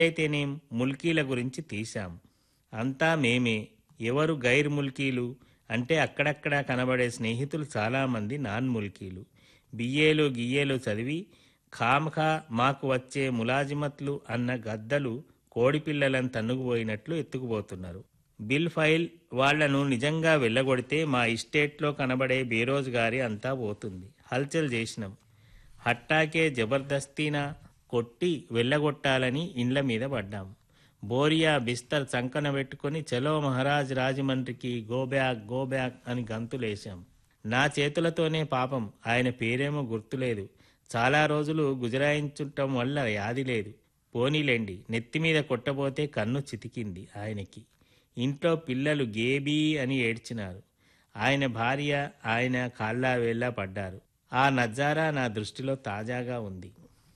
అయితేనేం ముల్కీల గురించి తీశాం అంతా మేమే ఎవరు గైర్ ముల్కీలు అంటే అక్కడక్కడ కనబడే స్నేహితులు చాలామంది నాన్ ముల్కీలు బిఏలు గియ్యేలు చదివి ఖామఖా మాకు వచ్చే ములాజిమత్లు అన్న గద్దలు కోడిపిల్లలను తన్నుకుపోయినట్లు ఎత్తుకుపోతున్నారు బిల్ ఫైల్ వాళ్లను నిజంగా వెళ్ళగొడితే మా ఇస్టేట్లో కనబడే బేరోజ్గారి అంతా పోతుంది హల్చల్ చేసినాం హట్టాకే జబర్దస్తీనా కొట్టి వెళ్ళగొట్టాలని ఇండ్ల మీద పడ్డాం బోరియా బిస్తర్ చంకన పెట్టుకొని చలో మహారాజ్ రాజమండ్రికి గో బ్యాక్ గో బ్యాక్ అని గంతులేశాం నా చేతులతోనే పాపం ఆయన పేరేమో గుర్తులేదు చాలా రోజులు గుజరాయించుంటం వల్ల యాది లేదు పోనీలేండి నెత్తి మీద కొట్టబోతే కన్ను చితికింది ఆయనకి ఇంట్లో పిల్లలు గేబీ అని ఏడ్చినారు ఆయన భార్య ఆయన కాళ్ళా వేళ్ళ పడ్డారు ఆ నజారా నా దృష్టిలో తాజాగా ఉంది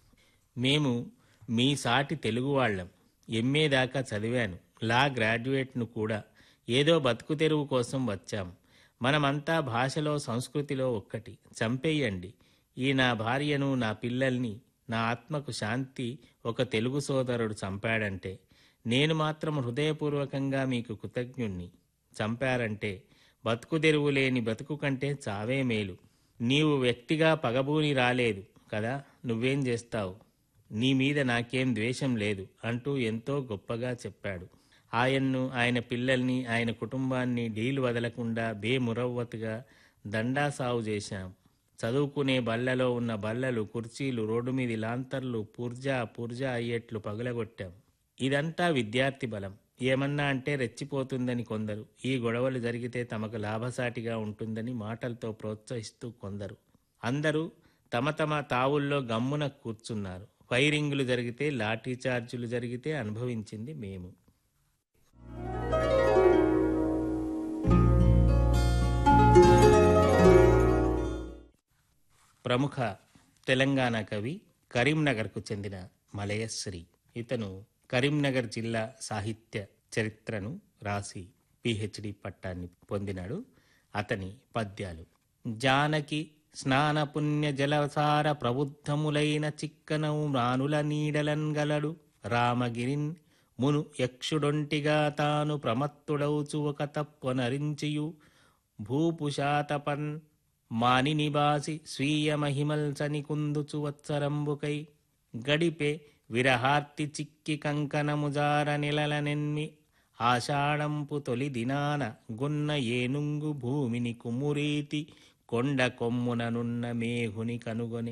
మేము మీ సాటి తెలుగు వాళ్ళం ఎంఏ దాకా చదివాను లా గ్రాడ్యుయేట్ను కూడా ఏదో బతుకు తెరువు కోసం వచ్చాం మనమంతా భాషలో సంస్కృతిలో ఒక్కటి చంపేయండి ఈ నా భార్యను నా పిల్లల్ని నా ఆత్మకు శాంతి ఒక తెలుగు సోదరుడు చంపాడంటే నేను మాత్రం హృదయపూర్వకంగా మీకు కృతజ్ఞుణ్ణి చంపారంటే బతుకు తెరువు లేని బతుకు కంటే చావే మేలు నీవు వ్యక్తిగా పగబూని రాలేదు కదా నువ్వేం చేస్తావు నీ మీద నాకేం ద్వేషం లేదు అంటూ ఎంతో గొప్పగా చెప్పాడు ఆయన్ను ఆయన పిల్లల్ని ఆయన కుటుంబాన్ని డీలు వదలకుండా బేమురవ్వతుగా దండా సాగు చేశాం చదువుకునే బల్లలో ఉన్న బల్లలు కుర్చీలు రోడ్డు మీది లాంతర్లు పూర్జా పూర్జా అయ్యేట్లు పగులగొట్టాం ఇదంతా విద్యార్థి బలం ఏమన్నా అంటే రెచ్చిపోతుందని కొందరు ఈ గొడవలు జరిగితే తమకు లాభసాటిగా ఉంటుందని మాటలతో ప్రోత్సహిస్తూ కొందరు అందరూ తమ తమ తావుల్లో గమ్మున కూర్చున్నారు ఫైరింగులు జరిగితే లాఠీ చార్జీలు జరిగితే అనుభవించింది మేము ప్రముఖ తెలంగాణ కవి కరీంనగర్కు చెందిన మలయశ్రీ ఇతను కరీంనగర్ జిల్లా సాహిత్య చరిత్రను రాసి పిహెచ్డి పట్టాన్ని పొందినాడు అతని పద్యాలు జానకి స్నాన పుణ్య జలసార ప్రబుద్ధములైన చిక్కనవు మ్రానుల నీడలన్ గలడు రామగిరిన్ మును యక్షుడొంటిగా తాను ప్రమత్తుడౌచు ఒక తప్పనరించియు భూపుషాతపన్ మాని నివాసి స్వీయ మహిమల్సని కుందుచు వత్సరంబుకై గడిపే విరహార్తి చిక్కి కంకణముజార నిలలనెన్మి ఆషాఢంపు తొలి దినాన గున్న ఏనుంగు భూమిని కుమురీతి కొండ కొమ్ముననున్న మేఘుని కనుగొని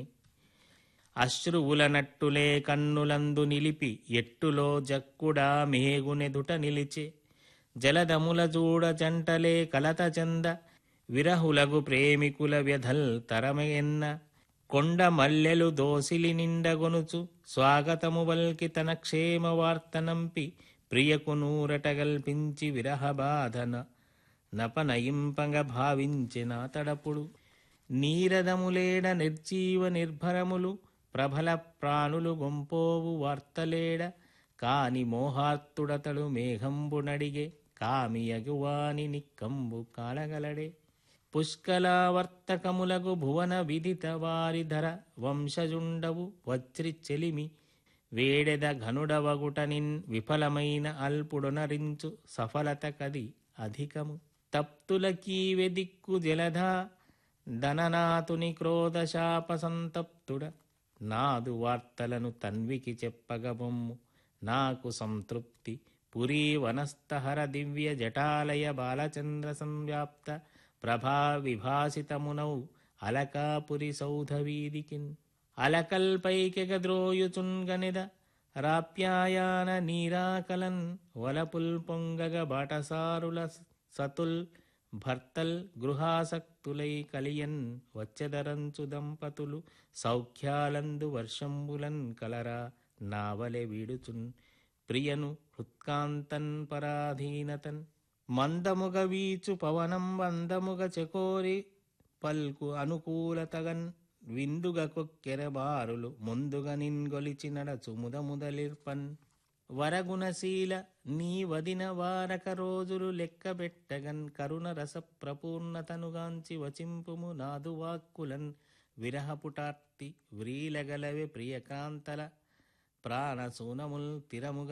అశ్రువులనట్టులే కన్నులందు నిలిపి ఎట్టులో జక్కుడా మేగునెదుట నిలిచే జలదముల జూడ జంటలే కలత చంద విరహులగు ప్రేమికుల వ్యధల్ తరమయన్న కొండ మల్లెలు దోసిలి నిండగొనుచు స్వాగతము వల్కి తన క్షేమ వార్తనంపి ప్రియకు నూరటగల్పించి విరహ బాధన నపనయింపంగ భావించిన తడపుడు నీరదములేడ నిర్జీవ నిర్భరములు ప్రబల ప్రాణులు గొంపోవు వార్తలేడ కాని మోహార్తుడతడు మేఘంబునడిగే కామియగువాని నిక్కంబు కాలగలడే పుష్కలావర్తకములగు భువన విదిత వారిధర వంశజుండవు వజ్రి చెలిమి వేడెద ఘనుడవగుటనిన్ విఫలమైన అల్పుడొనరించు సఫలత కది అధికము తప్తులకీ వెదిక్కు జలధా ధననాతుని క్రోధశాప సంతప్తుడ నాదు వార్తలను తన్వికి చెప్పగబొమ్ము నాకు సంతృప్తి పురీ వనస్థహర దివ్య జటాలయ బాలచంద్ర సంవ్యాప్త ప్రభా విభాసితమునౌ అలకాపురి సౌధవీదికిన్ అలకల్పైకెగద్రోయుచున్గనిద రాప్యాయాన నీరాకలన్ వలపుల్ పొంగగ బాటసారుల సతుల్ భర్తల్ గృహాసక్తులై కలియన్ వచ్చెదరంచు దంపతులు సౌఖ్యాలందు వర్షంబులన్ కలరా నావలె వీడుచున్ ప్రియను హృత్కాంతన్ పరాధీనతన్ మందముగ వీచు పవనం వందముగ చకోరి పల్కు అనుకూలతగన్ విందుగ కొక్కెర బారులు ముందుగ నిన్గొలిచి నడచు ముదముదలిర్పన్ వరగుణశీల నీ వదిన వారక రోజులు లెక్కబెట్టగన్ కరుణ రస ప్రపూర్ణతనుగాంచి వచింపుము నాదు వాక్కులన్ విరహపుటార్తి వ్రీలగలవె ప్రియకాంతల ప్రాణ సూనముల్ తిరముగా